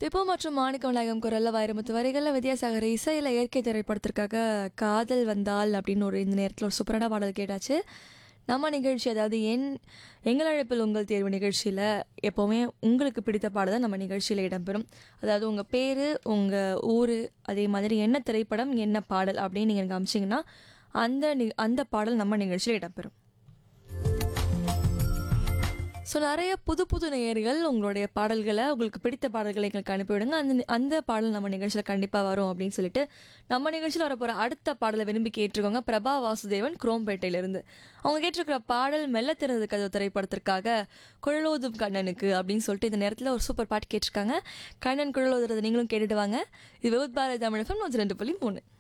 திப்பு மற்றும் மாணிக்க விநாயகம் குரல்ல வைரமுத்து வரிகளில் வித்யாசாகர் இசையில் இயற்கை திரைப்படத்திற்காக காதல் வந்தால் அப்படின்னு ஒரு இந்த நேரத்தில் ஒரு சூப்பரான பாடல் கேட்டாச்சு நம்ம நிகழ்ச்சி அதாவது என் எங்கள் அழைப்பில் உங்கள் தேர்வு நிகழ்ச்சியில் எப்போவுமே உங்களுக்கு பிடித்த பாடல் தான் நம்ம நிகழ்ச்சியில் இடம்பெறும் அதாவது உங்கள் பேர் உங்கள் ஊர் அதே மாதிரி என்ன திரைப்படம் என்ன பாடல் அப்படின்னு நீங்கள் எனக்கு அமிச்சிங்கன்னா அந்த நி அந்த பாடல் நம்ம நிகழ்ச்சியில் இடம்பெறும் ஸோ நிறைய புது புது நேயர்கள் உங்களுடைய பாடல்களை உங்களுக்கு பிடித்த பாடல்களை எங்களுக்கு அனுப்பிவிடுங்க அந்த அந்த பாடல் நம்ம நிகழ்ச்சியில் கண்டிப்பாக வரும் அப்படின்னு சொல்லிட்டு நம்ம நிகழ்ச்சியில் வரப்போகிற அடுத்த பாடலை விரும்பி கேட்டிருக்கோங்க பிரபா வாசுதேவன் குரோம்பேட்டையிலிருந்து அவங்க கேட்டிருக்கிற பாடல் மெல்ல திறந்து கதவு திரைப்படத்திற்காக குழலோதும் கண்ணனுக்கு அப்படின்னு சொல்லிட்டு இந்த நேரத்தில் ஒரு சூப்பர் பாட்டு கேட்டிருக்காங்க கண்ணன் குழலோதுறதை நீங்களும் கேட்டுட்டு வாங்க இது விவுத் பாரதி தமிழகம் நூற்றி ரெண்டு புள்ளி மூணு